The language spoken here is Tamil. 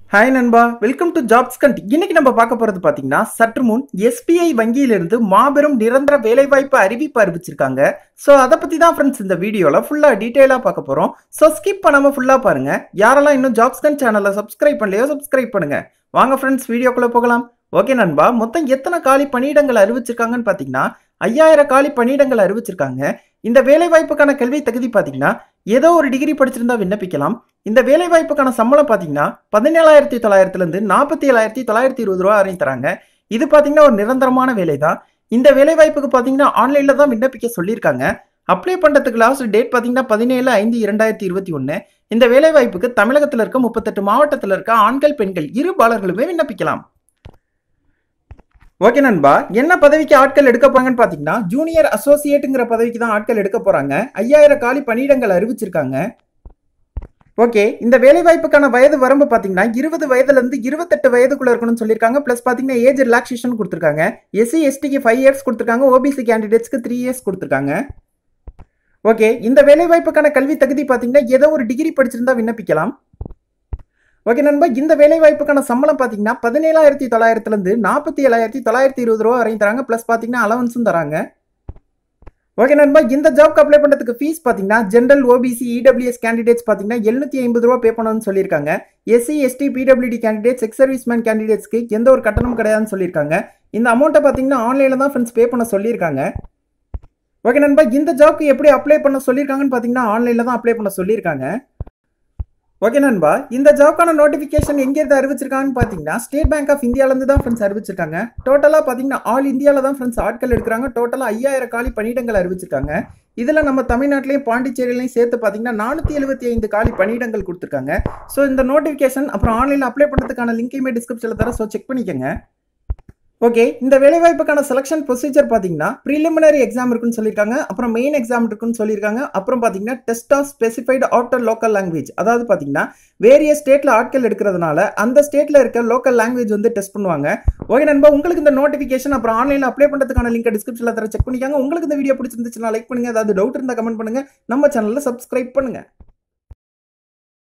ஹாய் நண்பா வெல்கம் டு ஜாப்ஸ் கண்ட் இன்னைக்கு நம்ம பார்க்க போறது பாத்தீங்கன்னா சற்று முன் எஸ்பிஐ வங்கியிலிருந்து மாபெரும் நிரந்தர வேலைவாய்ப்பு அறிவிப்பு அறிவிச்சிருக்காங்க ஸோ அதை பத்தி தான் ஃப்ரெண்ட்ஸ் இந்த வீடியோல ஃபுல்லா டீட்டெயிலா பார்க்க போறோம் ஸோ ஸ்கிப் பண்ணாம ஃபுல்லா பாருங்க யாரெல்லாம் இன்னும் ஜாப்ஸ் கண்ட் சேனலை சப்ஸ்கிரைப் பண்ணலையோ சப்ஸ்கிரைப் பண்ணுங்க வாங்க ஃப்ரெண்ட்ஸ் வீடியோக்குள்ள போகலாம் ஓகே நண்பா மொத்தம் எத்தனை காலி பணியிடங்கள் அறிவிச்சிருக்காங்கன்னு பாத்தீங்கன்னா ஐயாயிரம் காலி பணியிடங்கள் அறிவிச்சிருக்காங்க இந்த வேலைவாய்ப்புக்கான கல்வி தகுதி பாத்தீங்கன்னா ஏதோ ஒரு டிகிரி படிச்சிருந்தா விண்ணப்பிக்கலாம் இந்த வேலைவாய்ப்புக்கான சம்பளம் பார்த்தீங்கன்னா பதினேழாயிரத்தி தொள்ளாயிரத்துலேருந்து நாற்பத்தி ஏழாயிரத்தி தொள்ளாயிரத்தி இருபது ரூபா வரையும் தராங்க இது பார்த்தீங்கன்னா ஒரு நிரந்தரமான வேலை தான் இந்த வேலைவாய்ப்புக்கு பார்த்தீங்கன்னா ஆன்லைனில் தான் விண்ணப்பிக்க சொல்லியிருக்காங்க அப்ளை பண்ணுறதுக்கு லாஸ்ட் டேட் பார்த்தீங்கன்னா பதினேழு ஐந்து இரண்டாயிரத்தி இருபத்தி ஒன்று இந்த வேலைவாய்ப்புக்கு தமிழகத்தில் இருக்க முப்பத்தெட்டு மாவட்டத்தில் இருக்க ஆண்கள் பெண்கள் இரு பாலர்களுமே விண்ணப்பிக்கலாம் ஓகே நண்பா என்ன பதவிக்கு ஆட்கள் எடுக்க போறாங்கன்னு பார்த்தீங்கன்னா ஜூனியர் அசோசியேட்டுங்கிற பதவிக்கு தான் ஆட்கள் எடுக்க போறாங்க ஐயாயிரம் காலி பணியிடங்கள் அறிவிச்சிருக்காங்க ஓகே இந்த வேலைவாய்ப்புக்கான வயது வரம்பு பார்த்தீங்கன்னா இருபது வயதுலேருந்து இருபத்தெட்டு வயதுக்குள்ள இருக்கணும்னு சொல்லியிருக்காங்க ப்ளஸ் பார்த்தீங்கன்னா ஏஜ் ரிலாக்ஸேஷன் கொடுத்துருக்காங்க எஸ்சி எஸ்டிக்கு ஃபைவ் இயர்ஸ் கொடுத்துருக்காங்க ஓபிசி கேண்டிடேட்ஸ்க்கு த்ரீ இயர்ஸ் கொடுத்துருக்காங்க ஓகே இந்த வேலைவாய்ப்புக்கான கல்வி தகுதி பார்த்தீங்கன்னா ஏதோ ஒரு டிகிரி படிச்சிருந்தா விண்ணப்பிக்கலாம் ஓகே நண்பா இந்த வேலைவாய்ப்புக்கான சம்பளம் பார்த்தீங்கன்னா பதினேழாயிரத்தி தொள்ளாயிரத்துலேருந்து நாற்பத்தி ஏழாயிரத்தி தொள்ளாயிரத்தி இருபது ரூபா வரையும் தராங்க ப்ளஸ் பார்த்தீங்கன்னா அலவன்ஸும் தராங்க ஓகே நண்பா இந்த ஜாப்க்கு அப்ளை பண்ணுறதுக்கு ஃபீஸ் பார்த்தீங்கன்னா ஜென்ரல் ஓபிசி இடபிள்யூஎஸ் கேண்டிடேட்ஸ் பார்த்தீங்கன்னா எழுநூத்தி ஐம்பது ரூபா பே பண்ணணும்னு சொல்லியிருக்காங்க SC ST PWD candidates ex serviceman கேண்டிடேட்ஸ்க்கு எந்த ஒரு கட்டணம் கிடையாதுன்னு சொல்லியிருக்காங்க இந்த அமௌண்ட்டை பார்த்தீங்கன்னா ஆன்லைனில் தான் ஃப்ரெண்ட்ஸ் பே பண்ண சொல்லியிருக்காங்க ஓகே நண்பா இந்த ஜாப்க்கு எப்படி அப்ளை பண்ண சொல்லியிருக்காங்கன்னு பார்த்தீங்கன்னா ஆன்லைனில் தான் அப்ளை பண்ண சொல்லியிருக்காங்க ஓகே நண்பா இந்த ஜாப்க்கான நோட்டிஃபிகேஷன் எங்கேருந்து அறிவிச்சிருக்காங்கன்னு பார்த்தீங்கன்னா ஸ்டேட் பேங்க் ஆஃப் இந்தியாவிலேருந்து தான் ஃப்ரெண்ட்ஸ் அறிவிச்சிருக்காங்க டோட்டலாக பார்த்தீங்கன்னா ஆல் இந்தியாவில் தான் ஃப்ரெண்ட்ஸ் ஆட்கள் எடுக்கிறாங்க டோட்டலாக ஐயாயிரம் காலி பணியிடங்கள் அறிவிச்சிருக்காங்க இதில் நம்ம தமிழ்நாட்டிலையும் பாண்டிச்சேரியிலையும் சேர்த்து பார்த்தீங்கன்னா நானூற்றி எழுபத்தி ஐந்து காலி பணியிடங்கள் கொடுத்துருக்காங்க ஸோ இந்த நோட்டிஃபிகேஷன் அப்புறம் ஆன்லைனில் அப்ளை பண்ணுறதுக்கான லிங்கையுமே டிஸ்கிரிப்ஷனில் தர ஸோ செக் பண்ணிக்கோங்க ஓகே இந்த வேலைவாய்ப்புக்கான செலக்ஷன் ப்ரொசீஜர் பார்த்தீங்கன்னா ப்ரிலிமினரி எக்ஸாம் இருக்குன்னு சொல்லியிருக்காங்க அப்புறம் மெயின் எக்ஸாம் இருக்குன்னு சொல்லியிருக்காங்க அப்புறம் பார்த்தீங்கன்னா test of specified outer local language அதாவது பார்த்தீங்கன்னா வேரிய ஸ்டேட்டில் ஆட்கள் எடுக்கிறதுனால அந்த ஸ்டேட்டில் இருக்க லோக்கல் லாங்குவேஜ் வந்து டெஸ்ட் பண்ணுவாங்க ஓகே நண்பா உங்களுக்கு இந்த நோட்டிஃபிகேஷன் அப்புறம் ஆன்லைனில் அப்ளை பண்ணுறதுக்கான லிங்க் டிஸ்கிரிப்ஷனில் தர செக் பண்ணிக்காங்க உங்களுக்கு இந்த வீடியோ பிடிச்சிருந்துச்சுன்னா லைக் பண்ணுங்க ஏதாவது டவுட் இருந்தால் கமெண்ட் பண்ணுங்க நம்ம சேனலில் சப்ஸ்கிரைப் பண்ணுங்க